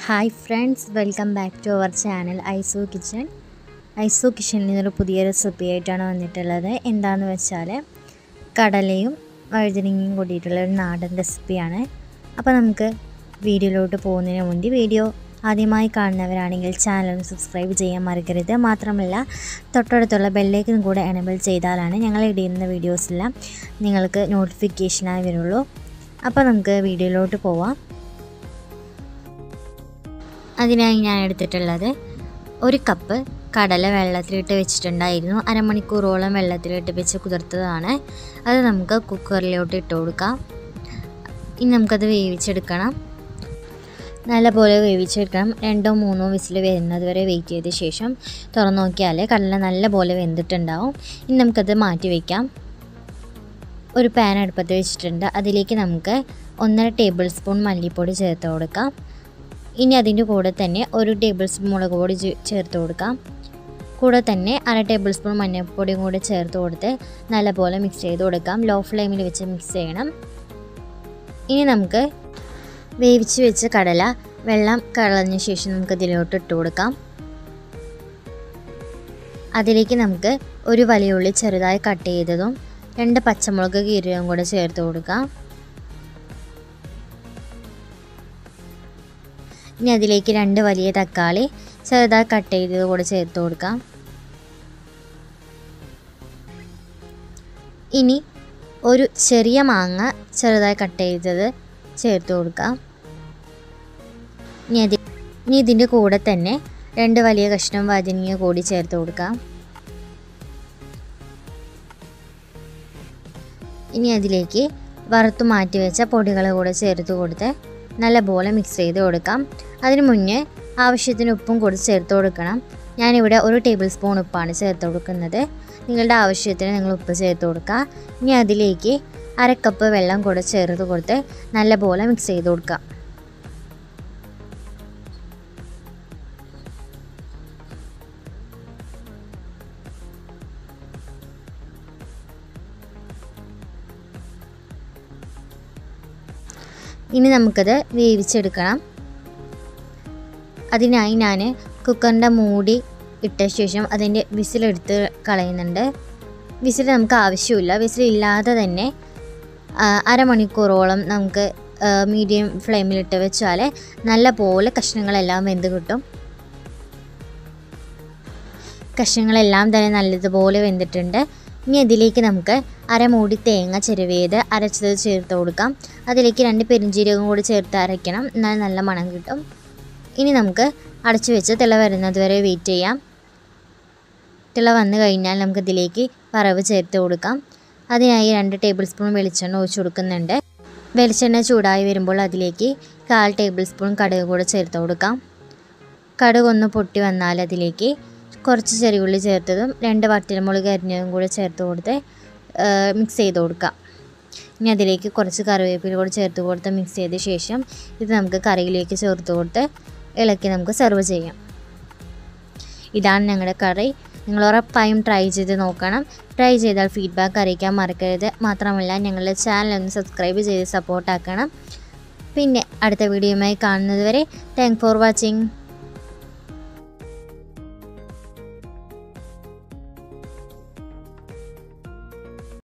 hi friends welcome back to our channel Iso kitchen Iso കിച്ചണിൽ നിന്നൊരു പുതിയ recipe ആയിട്ടാണ് വന്നിട്ടുള്ളത് എന്താണെന്ന് വെച്ചാൽ കടലയും വഴുതനങ്ങയും കൂടിയിട്ടുള്ള ഒരു നാടൻ റെസിപ്പിയാണ് അപ്പോൾ നമുക്ക് വീഡിയോയിലോട്ട് പോകുന്നതിന് മുൻപ് വീഡിയോ ആദ്യമായി കാണുന്നവരാണെങ്കിൽ ചാനൽ ഒന്ന് സബ്സ്ക്രൈബ് ചെയ്യാൻ മറക്കരുത് മാത്രമല്ല തൊട്ടടുത്തുള്ള ബെല്ലേക്കും കൂടെ എനബിൾ ചെയ്താലാണ് ഞങ്ങൾ ഇടുന്ന വീഡിയോസെല്ലാം നിങ്ങൾക്ക് നോട്ടിഫിക്കേഷനായി വരുള്ളൂ അപ്പോൾ നമുക്ക് വീഡിയോയിലോട്ട് പോവാം അതിനായി ഞാൻ എടുത്തിട്ടുള്ളത് ഒരു കപ്പ് കടല വെള്ളത്തിലിട്ട് വെച്ചിട്ടുണ്ടായിരുന്നു അരമണിക്കൂറോളം വെള്ളത്തിലിട്ട് വെച്ച് കുതിർത്തതാണ് അത് നമുക്ക് കുക്കറിലോട്ട് ഇട്ട് കൊടുക്കാം ഇനി നമുക്കത് വേവിച്ചെടുക്കണം നല്ലപോലെ വേവിച്ചെടുക്കണം രണ്ടോ മൂന്നോ വിസിൽ വരുന്നത് വരെ വെയിറ്റ് ചെയ്ത ശേഷം തുറന്നു നോക്കിയാൽ കടല നല്ലപോലെ വെന്തിട്ടുണ്ടാവും ഇനി നമുക്കത് മാറ്റി വയ്ക്കാം ഒരു പാൻ അടുപ്പത്ത് വെച്ചിട്ടുണ്ട് അതിലേക്ക് നമുക്ക് ഒന്നര ടേബിൾ സ്പൂൺ മല്ലിപ്പൊടി ചേർത്ത് കൊടുക്കാം ഇനി അതിൻ്റെ കൂടെ തന്നെ ഒരു ടേബിൾ സ്പൂൺ മുളക് പൊടി ചേർത്ത് കൊടുക്കാം കൂടെ തന്നെ അര ടേബിൾ സ്പൂൺ മഞ്ഞൾപ്പൊടിയും കൂടി ചേർത്ത് കൊടുത്ത് നല്ലപോലെ മിക്സ് ചെയ്ത് കൊടുക്കാം ലോ ഫ്ലെയിമിൽ വെച്ച് മിക്സ് ചെയ്യണം ഇനി നമുക്ക് വേവിച്ച് വെച്ച കടല വെള്ളം കളഞ്ഞ ശേഷം നമുക്ക് ഇതിലോട്ട് ഇട്ട് കൊടുക്കാം അതിലേക്ക് നമുക്ക് ഒരു വലിയ ഉള്ളി ചെറുതായി കട്ട് ചെയ്തതും രണ്ട് പച്ചമുളക് കീറിയും കൂടെ ചേർത്ത് കൊടുക്കാം ഇനി അതിലേക്ക് രണ്ട് വലിയ തക്കാളി ചെറുതായി കട്ട് ചെയ്തത് കൂടെ ചേർത്ത് കൊടുക്കാം ഇനി ഒരു ചെറിയ മാങ്ങ ചെറുതായി കട്ട് ചെയ്തത് ചേർത്ത് കൊടുക്കാം ഇനി അതി ഇനി ഇതിൻ്റെ കൂടെ തന്നെ രണ്ട് വലിയ കഷ്ണം വതിനിയ കൂടി ചേർത്ത് കൊടുക്കാം ഇനി അതിലേക്ക് വറുത്ത് മാറ്റി വെച്ച പൊടികൾ കൂടെ ചേർത്ത് കൊടുത്ത് നല്ലപോലെ മിക്സ് ചെയ്ത് കൊടുക്കാം അതിന് മുന്നേ ആവശ്യത്തിന് ഉപ്പും കൂടി ചേർത്ത് കൊടുക്കണം ഞാനിവിടെ ഒരു ടേബിൾ സ്പൂൺ ഉപ്പാണ് ചേർത്ത് കൊടുക്കുന്നത് നിങ്ങളുടെ ആവശ്യത്തിന് നിങ്ങൾ ഉപ്പ് ചേർത്ത് കൊടുക്കുക ഇനി അതിലേക്ക് അര കപ്പ് വെള്ളം കൂടെ ചേർത്ത് കൊടുത്ത് നല്ലപോലെ മിക്സ് ചെയ്ത് കൊടുക്കുക ഇനി നമുക്കത് വേവിച്ചെടുക്കണം അതിനായി ഞാൻ കുക്കറിൻ്റെ മൂടി ഇട്ട ശേഷം അതിൻ്റെ വിസിലെടുത്ത് കളയുന്നുണ്ട് വിസിൽ നമുക്ക് ആവശ്യമില്ല വിസിലില്ലാതെ തന്നെ അരമണിക്കൂറോളം നമുക്ക് മീഡിയം ഫ്ലെയിമിലിട്ട് വെച്ചാൽ നല്ല പോലെ കഷ്ണങ്ങളെല്ലാം വെന്ത് കിട്ടും കഷ്ണങ്ങളെല്ലാം തന്നെ നല്ലതുപോലെ വെന്തിട്ടുണ്ട് ഇനി അതിലേക്ക് നമുക്ക് അരമൂടി തേങ്ങ ചെരുവേത് അരച്ചത് ചേർത്ത് കൊടുക്കാം അതിലേക്ക് രണ്ട് പെരിഞ്ചീരകം കൂടി ചേർത്ത് അരയ്ക്കണം എന്നാൽ നല്ല മണം കിട്ടും ഇനി നമുക്ക് അടച്ചു വെച്ച് തിള വരുന്നത് വരെ വെയിറ്റ് ചെയ്യാം തിള വന്നു കഴിഞ്ഞാൽ നമുക്ക് ഇതിലേക്ക് വറവ് ചേർത്ത് കൊടുക്കാം അതിനായി രണ്ട് ടേബിൾ സ്പൂൺ വെളിച്ചെണ്ണ ഒഴിച്ചു കൊടുക്കുന്നുണ്ട് വെളിച്ചെണ്ണ ചൂടായി വരുമ്പോൾ അതിലേക്ക് കാൽ ടേബിൾ സ്പൂൺ കടുക് കൂടെ ചേർത്ത് കൊടുക്കാം കടുക് ഒന്ന് പൊട്ടി വന്നാൽ അതിലേക്ക് കുറച്ച് ചെറിയുള്ളി ചേർത്തതും രണ്ട് വറ്റൽമുളക് അരിഞ്ഞതും കൂടെ ചേർത്ത് കൊടുത്ത് മിക്സ് ചെയ്ത് കൊടുക്കാം ഇനി അതിലേക്ക് കുറച്ച് കറിവേപ്പില കൂടെ ചേർത്ത് കൊടുത്ത് മിക്സ് ചെയ്ത ശേഷം ഇത് നമുക്ക് കറിയിലേക്ക് ചേർത്ത് കൊടുത്ത് ഇളക്കി നമുക്ക് സെർവ് ചെയ്യാം ഇതാണ് ഞങ്ങളുടെ കറി നിങ്ങൾ ഉറപ്പായും ട്രൈ ചെയ്ത് നോക്കണം ട്രൈ ചെയ്താൽ ഫീഡ്ബാക്ക് അറിയിക്കാൻ മറക്കരുത് മാത്രമല്ല ഞങ്ങളുടെ ചാനൽ ഒന്ന് സബ്സ്ക്രൈബ് ചെയ്ത് സപ്പോർട്ടാക്കണം പിന്നെ അടുത്ത വീഡിയോയുമായി കാണുന്നത് വരെ താങ്ക് ഫോർ വാച്ചിങ്